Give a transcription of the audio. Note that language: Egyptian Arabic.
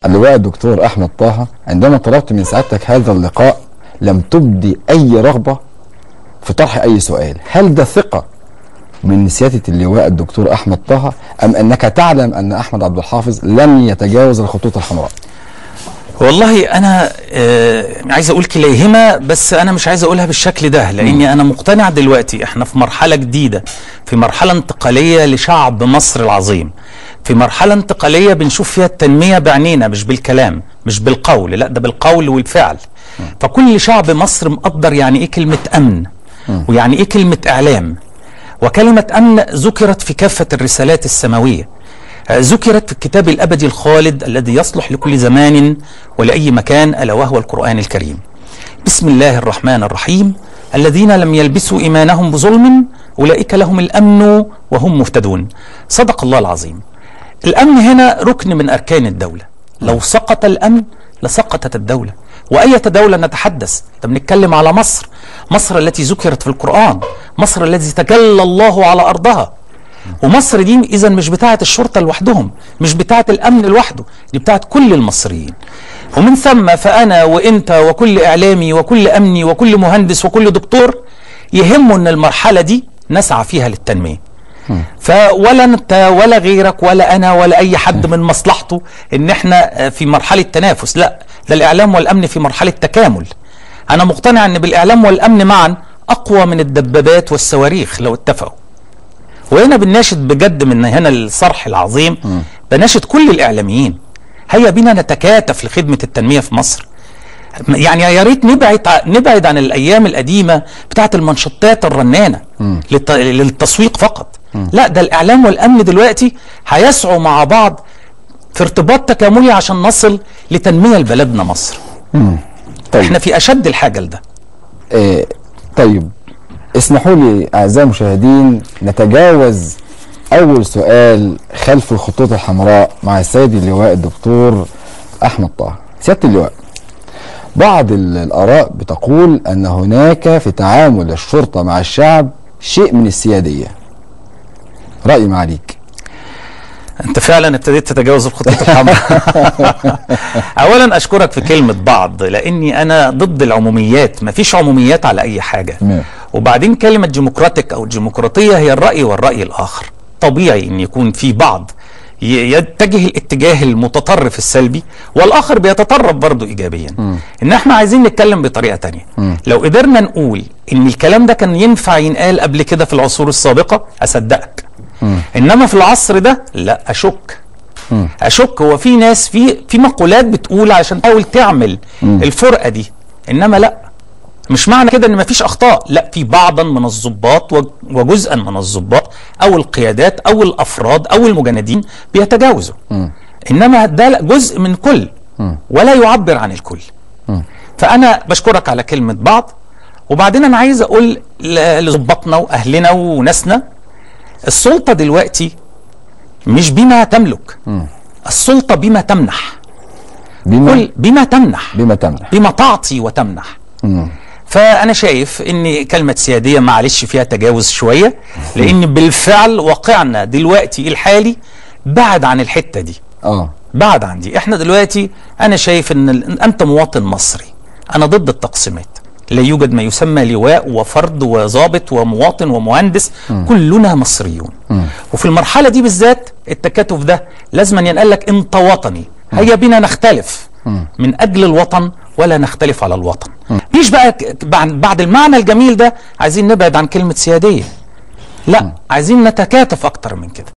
اللواء الدكتور احمد طه عندما طلبت من سعادتك هذا اللقاء لم تبدي اي رغبه في طرح اي سؤال هل ده ثقه من سياده اللواء الدكتور احمد طه ام انك تعلم ان احمد عبد الحافظ لن يتجاوز الخطوط الحمراء والله انا آه عايز اقول كليهما بس انا مش عايز اقولها بالشكل ده لاني انا مقتنع دلوقتي احنا في مرحله جديده في مرحله انتقاليه لشعب مصر العظيم في مرحله انتقاليه بنشوف فيها التنميه بعينينا مش بالكلام مش بالقول لا ده بالقول والفعل فكل شعب مصر مقدر يعني ايه كلمه امن ويعني ايه كلمه اعلام وكلمه امن ذكرت في كافه الرسالات السماويه ذكرت في الكتاب الابدي الخالد الذي يصلح لكل زمان ولاي مكان الا وهو القران الكريم. بسم الله الرحمن الرحيم الذين لم يلبسوا ايمانهم بظلم اولئك لهم الامن وهم مهتدون. صدق الله العظيم. الامن هنا ركن من اركان الدوله. لو سقط الامن لسقطت الدوله. واية دولة نتحدث؟ ده بنتكلم على مصر، مصر التي ذكرت في القرآن، مصر التي تجلى الله على أرضها، ومصر دي اذا مش بتاعه الشرطه لوحدهم مش بتاعه الامن لوحده دي بتاعه كل المصريين ومن ثم فانا وانت وكل اعلامي وكل امني وكل مهندس وكل دكتور يهمه ان المرحله دي نسعى فيها للتنميه فولا انت ولا غيرك ولا انا ولا اي حد من مصلحته ان احنا في مرحله تنافس لا ده الاعلام والامن في مرحله تكامل انا مقتنع ان بالاعلام والامن معا اقوى من الدبابات والصواريخ لو اتفقوا وهنا بنناشد بجد من هنا الصرح العظيم بناشد كل الاعلاميين هيا بنا نتكاتف لخدمه التنميه في مصر يعني يا ريت نبعد نبعد عن الايام القديمه بتاعه المنشطات الرنانه للت... للتسويق فقط لا ده الاعلام والامن دلوقتي هيسعوا مع بعض في ارتباط تكاملي عشان نصل لتنميه لبلدنا مصر طيب. احنا في اشد الحاجه لده آه طيب اسمحوا لي اعزائي المشاهدين نتجاوز اول سؤال خلف الخطوط الحمراء مع السيد اللواء الدكتور احمد طه سياده اللواء بعض الاراء بتقول ان هناك في تعامل الشرطه مع الشعب شيء من السياديه رايي معاليك انت فعلا ابتديت تتجاوز الخطوط الحمراء اولا اشكرك في كلمه بعض لاني انا ضد العموميات مفيش عموميات على اي حاجه تمام. وبعدين كلمه ديمقراطيك او الديمقراطيه هي الراي والراي الاخر طبيعي ان يكون في بعض يتجه الاتجاه المتطرف السلبي والاخر بيتطرف برضه ايجابيا م. ان احنا عايزين نتكلم بطريقه تانية م. لو قدرنا نقول ان الكلام ده كان ينفع ينقال قبل كده في العصور السابقه اصدقك م. انما في العصر ده لا اشك م. اشك هو في ناس في في مقولات بتقول عشان تحاول تعمل م. الفرقه دي انما لا مش معنى كده ان مفيش اخطاء لا في بعضا من الضباط وجزءا من الضباط او القيادات او الافراد او المجندين بيتجاوزوا م. انما ده جزء من كل م. ولا يعبر عن الكل م. فانا بشكرك على كلمه بعض وبعدين انا عايز اقول لضباطنا واهلنا وناسنا السلطه دلوقتي مش بما تملك م. السلطه بما تمنح بما كل بما تمنح بما تمنح بما تعطي وتمنح م. فانا شايف ان كلمه سياديه معلش فيها تجاوز شويه لان بالفعل واقعنا دلوقتي الحالي بعد عن الحته دي اه بعد عن دي احنا دلوقتي انا شايف ان انت مواطن مصري انا ضد التقسيمات لا يوجد ما يسمى لواء وفرد وظابط ومواطن ومهندس م. كلنا مصريون م. وفي المرحله دي بالذات التكاتف ده لازم ينقال لك انت وطني هيا بنا نختلف م. من اجل الوطن ولا نختلف على الوطن مش بقى بعد المعنى الجميل ده عايزين نبعد عن كلمه سياديه لا عايزين نتكاتف اكتر من كده